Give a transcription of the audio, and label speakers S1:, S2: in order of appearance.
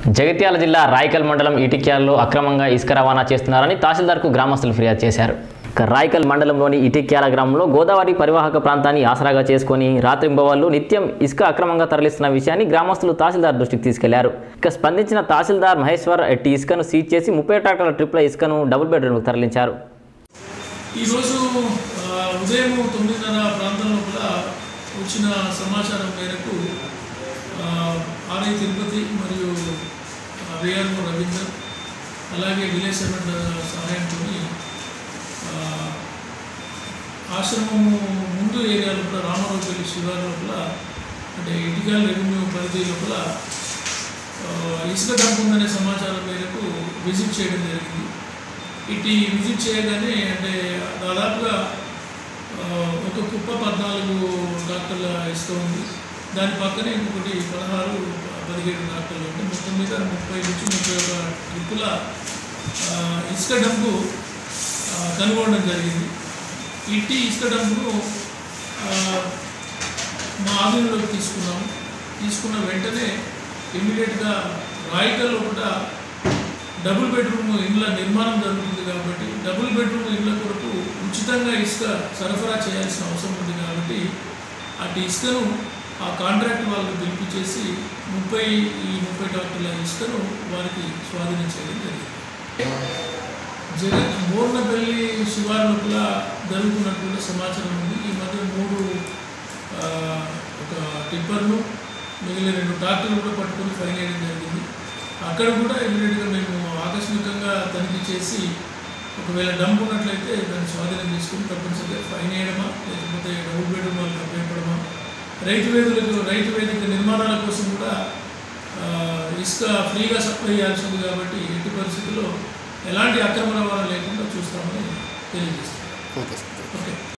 S1: జగిత్యాల జిల్లా రాయకల్ మండలం ఇటిక్యాలలో అక్రమంగా ఇసుక రవాణా చేస్తున్నారని తహసీల్దార్కు గ్రామస్తులు ఫిర్యాదు చేశారు ఇక రాయకల్ మండలంలోని ఇటిక్యాల గ్రామంలో గోదావరి పరివాహక ప్రాంతాన్ని ఆసరాగా చేసుకొని రాత్రింబవళ్లు నిత్యం ఇసుక అక్రమంగా తరలిస్తున్న విషయాన్ని గ్రామస్తులు తహసీల్దార్ దృష్టికి తీసుకెళ్లారు ఇక స్పందించిన తహసీల్దార్ మహేశ్వర్ ఎట్టి ఇసుకను సీజ్ చేసి ముప్పై ట్రాక్టర్ల ట్రిప్ల ఇసుకను డబుల్ బెడ్రూమ్కు తరలించారు
S2: ఈరోజు ఆ, ఉదయం తొమ్మిదిన్నర ప్రాంతం లోపల వచ్చిన సమాచారం మేరకు ఆ, ఆర్ఐ తిరుపతి మరియు విఆర్ఓ రవీందర్ అలాగే విలేజ్ సెవెంట్ సహాయంతో ఆశ్రమము ముందు ఏరియా లోపల రామారావుపల్లి శివారు లోపల అంటే ఇటుకల్ రెవెన్యూ పరిధి లోపల ఆ, ఇసుక డంప్ ఉందనే సమాచారం మేరకు విజిట్ చేయడం జరిగింది ఇటు విజిట్ చేయగానే అంటే దాదాపుగా ఆ, ఒక కుప్ప పద్నాలుగు డాక్టర్ల ఇసుక ఉంది దాని పక్కనే ఇంకొకటి పదహారు పదిహేడు డాక్టర్లు అంటే మొత్తం మీద ముప్పై నుంచి ముప్పై ఒక ట్రిప్పుల ఆ, ఇసుక డంపు ఆ, కనుగొనడం జరిగింది ఇట్టి ఇసుక డంపును ఆ, మా ఆధీనంలోకి తీసుకున్నాము తీసుకున్న వెంటనే ఇమ్మీడియట్గా రాయికల్ ఒకట డబుల్ బెడ్రూమ్ ఇళ్ళ నిర్మాణం జరుగుతుంది కాబట్టి డబుల్ బెడ్రూమ్ ఇళ్ళ కొరకు ఉచితంగా ఇసుక సరఫరా చేయాల్సిన అవసరం ఉంది కాబట్టి అటు ఇసుకను ఆ కాంట్రాక్ట్ వాళ్ళకి పిలిపించేసి ముప్పై ఈ ముప్పై డాక్టర్ల ఇసుకను వారికి స్వాధీనం చేయడం జరిగింది జగన్ మోర్నపల్లి శివారు లోపల జరుగుతున్నటువంటి సమాచారం ఉంది ఈ మధ్య మూడు ఆ, ఒక టిప్పర్లు మిగిలిన రెండు ట్రాక్టర్లు కూడా పట్టుకొని ఫైన్ వేయడం జరిగింది అక్కడ కూడా ఇమీడియట్గా మేము ఆకస్మికంగా తనిఖీ చేసి ఒకవేళ డంప్ ఉన్నట్లయితే దాన్ని స్వాధీనం చేసుకుని తప్పనిసరిగా ఫైన్ వేయడమా లేకపోతే డబుల్ బెడ్రూమ్ వాళ్ళకి అప్పగించడమా రైతు వేదులకు రైతు వేదిక నిర్మాణాల కోసం కూడా ఆ, ఇసుక ఫ్రీగా సప్లై చేయాల్సి ఉంది కాబట్టి ఎట్టి పరిస్థితుల్లో ఎలాంటి అక్రమ రవాణా లేకుండా చూస్తామని తెలియజేస్తాం
S3: ఓకే సార్